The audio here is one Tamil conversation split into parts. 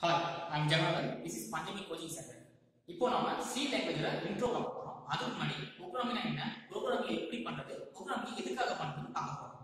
Hello I'm Jagannathan this is Panchami coaching centre இப்போ நம்ம சி லாங்குவேஜ்ல இன்ட்ரோ பார்க்க போறோம் அதுக்கு முன்னாடி ப்ரோக்ராமிங் என்ன ப்ரோக்ராமிங் எப்படி பண்றது ப்ரோக்ராமிங் எதுக்காக பண்றதுன்னு பார்க்க போறோம்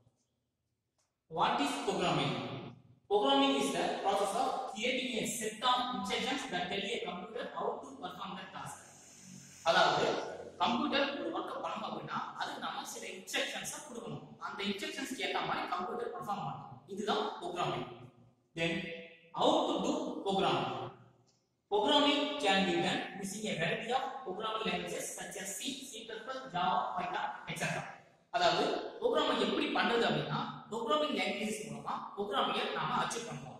what is programming programming is the process of creating a set of instructions that tell a computer how to perform the task அதாவது கம்ப்யூட்டர் ஒரு ஒர்க்கை பண்ணணும் அப்படின்னா அதுக்கு நம்ம சில இன்ஸ்ட்ரக்ஷன்ஸை கொடுக்கணும் அந்த இன்ஸ்ட்ரக்ஷன்ஸ்க்கு ஏற்ற மாதிரி கம்ப்யூட்டர் பெர்ஃபார்ம் பண்ணணும் இதுதான் programming then how to do programming programming can be done using a variety of programming languages such as C, C++, Java, Python, etc. அதாவது ப்ரோக்ராமிங் எப்படி பண்றது அப்படின்னா ப்ரோக்ராமிங் லாங்குவேஜஸ் மூலமா ப்ரோக்ராமிங்கை நாம அச்சீவ் பண்ணுவோம்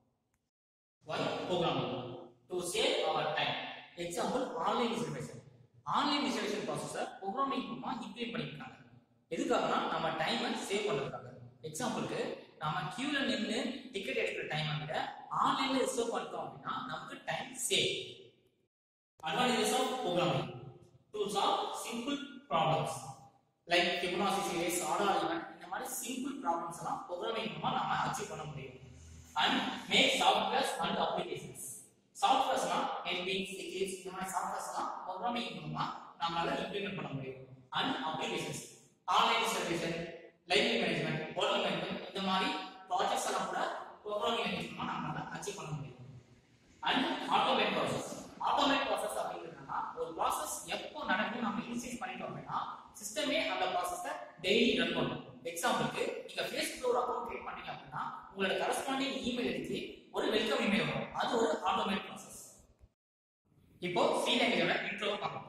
why programming to save our time example online reservation online reservation processor programming மூலமா இம்ப்ளிமெண்ட் பண்ணிருக்காங்க எதுக்காகனா நம்ம டைமை சேவ் பண்றதுக்காக எக்ஸாம்பிளுக்கு நாம கியூல நின்னு டிக்கெட் எடுக்கிற டைம் விட ஆன்லைன்ல ரிசர்வ் பண்ணிட்டோம் அப்படின்னா நமக்கு time save advantages of programming to solve simple problems like Fibonacci series order event இந்த மாதிரி சிம்பிள் ப்ராப்ளம்ஸ் எல்லாம் ப்ரோக்ராமிங் மூலமா நாம அச்சீவ் பண்ண முடியும் and make softwares and applications சாஃப்ட்வேர்ஸ்லாம் ஹெல்பிங் சிகில்ஸ் இந்த மாதிரி சாஃப்ட்வேர்ஸ்லாம் ப்ரோக்ராமிங் மூலமா நம்மளால இம்ப்ளிமெண்ட் பண்ண முடியும் and applications online services library management hotel management இந்த மாதிரி ப்ராஜெக்ட்ஸ் எல்லாம் கூட ப்ரோக்ராமிங் லாங்குவேஜ் மூலமா நம்மளால அச்சீவ் பண்ண முடியும் and automate process automate process அப்படிங்கிறதுனா ஒரு ப்ராசஸ் எப்போ நடக்கும் நம்ம இனிஷியேட் பண்ணிட்டோம் அப்படின்னா சிஸ்டமே அந்த ப்ராசஸை டெய்லி ரன் பண்ணும் எக்ஸாம்பிளுக்கு நீங்க ஃபேஸ்புக்ல ஒரு அக்கௌண்ட் கிரியேட் பண்ணீங்க அப்படின்னா உங்களோட கரஸ்பாண்டிங் இமெயில் ஐடிக்கு ஒரு வெல்கம் இமெயில் வரும் அது ஒரு ஆட்டோமேட் ப்ராசஸ் இப்போ சி லாங்குவேஜோட இன்ட்ரோ பார்க்கலாம்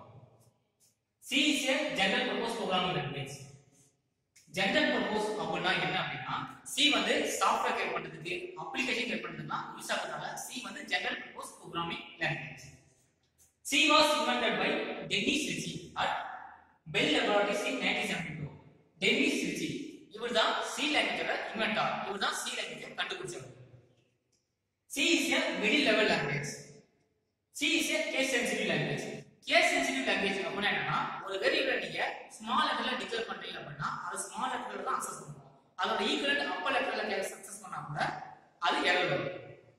C is a general purpose programming language general purpose அப்படின்னா என்ன அப்படின்னா சி வந்து சாஃப்ட்வேர் கிரியேட் பண்றதுக்கு அப்ளிகேஷன் கிரியேட் பண்றதுக்கு யூஸ் ஆகுறதுனால சி வந்து general purpose programming language C was invented by Dennis Ritchie at Bell laboratories in 1972 Dennis Ritchie இவர் தான் சி லாங்குவேஜோட இன்வென்டார் இவர் தான் சி லாங்குவேஜை கண்டுபிடிச்சவர் C is a middle level language C is A case sensitive language case sensitive language அப்படின்னா என்னன்னா ஒரு வேரியபிளை நீங்க ஸ்மால் லெட்டர்ல டிக்ளேர் பண்றீங்க அப்படின்னா அது ஸ்மால் லெட்டர்ல தான் அக்சஸ் பண்ணும் அதோட ஈக்குவலன்ட் அப்பர் லெட்டர்ல சக்சஸ் பண்ணா கூட அது எரர் வரும்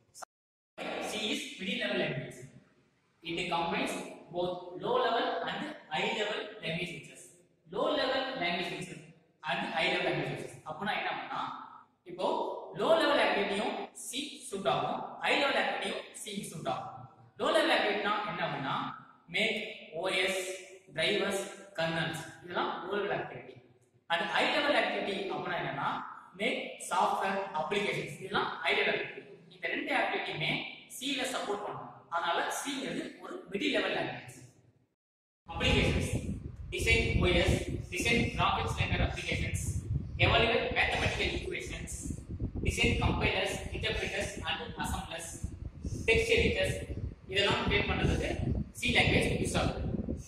C is middle level language it combines both low level and high level language features low level language features and high level language features அப்படின்னா என்ன பண்ணா இப்போ லோ லெவல் ஆக்டிவிட்டியும் சி சூட் ஆகும் ஹை லெவல் ஆக்டிவிட்டியும் சி சூட் ஆகும் லோ லெவல் ஆக்டிவிட்டினா என்ன அப்படின்னா மேக் ஓஎஸ் டிரைவர்ஸ் கர்னல்ஸ் இதெல்லாம் low level activity and high level activity அப்படின்னா என்னன்னா மேக் சாஃப்ட்வேர் அப்ளிகேஷன்ஸ் இதெல்லாம் ஹை லெவல் ஆக்டிவிட்டி இந்த ரெண்டு ஆக்டிவிட்டியுமே சில சப்போர்ட் பண்ணும் அதனால சிங்கிறது ஒரு middle level language applications design OS design graphics layer applications evaluate mathematical equations design compilers interpreters and assemblers text editors இதெல்லாம் கிரியேட் பண்றதுக்கு சி லாங்குவேஜ் யூஸ் ஆகுது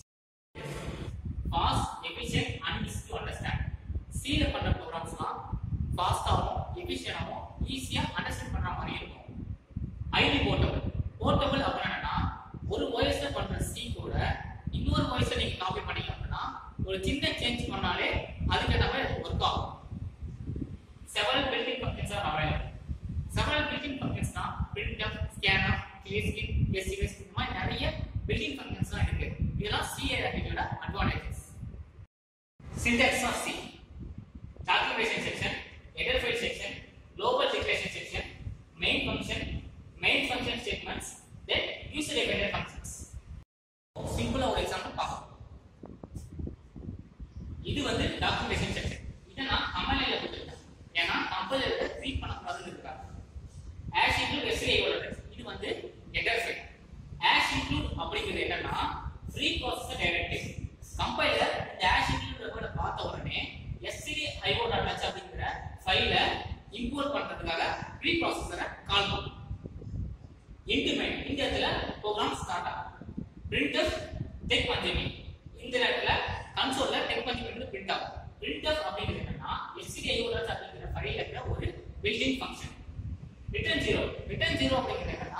fast efficient and easy to understand சில பண்ற ப்ரோக்ராம்ஸ்லாம் ஃபாஸ்டாகவும் எஃபிஷியண்டாகவும் ஈஸியா அண்டர்ஸ்டாண்ட் பண்ற மாதிரி இருக்கும் ஹைலி போர்ட்டபிள் போர்ட்டபிள் அப்படின்னா ஒரு ஓஎஸ்ல பண்ற சி கூட இன்னொரு ஓஎஸ்ல நீங்க காப்பி பண்ணீங்க அப்படின்னா ஒரு சின்ன சேஞ்ச் பண்ணாலே அதுக்கு நம்ம ஒர்க் ஆகும் several building functions are available several building ஃபங்க்ஷன்ஸ்னா print up scan up clear screen எஸ்டிஎஸ் இந்த மாதிரி நிறைய பில்டிங் ஃபங்க்ஷன்ஸ்லாம் இருக்கு இதெல்லாம் சி லாங்குவேஜோட advantages syntax of C documentation section header file section global declaration section main function main function statements then user dependent functions சிம்பிளா ஒரு எக்ஸாம்பிள் பார்க்கலாம் இது வந்து டாக்குமெண்டேஷன் செக்ஷன் இதை நான் கம்பைலர்ல கொடுத்துருக்கேன் ஏன்னா கம்பைலர்ல ரீட் பண்ணக்கூடாதுன்னு இருக்காங்க ஆஷ் இன்க்ளூட் எஸ்ஏ இது வந்து ஹெடர் ஃபைல் ஆஷ் இன்க்ளூட் அப்படிங்கிறது என்னன்னா ஃப்ரீ ப்ராசஸர் டைரக்டிவ் கம்பைலர் இந்த ஆஷ் இன்க்ளூட் ரெக்கார்ட பார்த்த உடனே எஸ்சி ஐஓ டாட் ஹெச் அப்படிங்கிற ஃபைல இம்போர்ட் பண்றதுக்காக ப்ரீ ப்ராசஸரை கால் பண்ணும் இன்டிமேட் இந்த இடத்துல ப்ரோக்ராம் ஸ்டார்ட் ஆகும் பிரிண்டர் டெக் பஞ்சமி இந்த இடத்துல கன்சோல்ல டெக் பஞ்சமி பிரிண்ட் ஆகும் பிரிண்டர் அப்படிங்கிறது என்னன்னா எஸ்சிஐஓ டாட் அப்படிங்கிற ஃபைல இருக்கிற ஒரு building function return zero return zero அப்படிங்கிறது என்னன்னா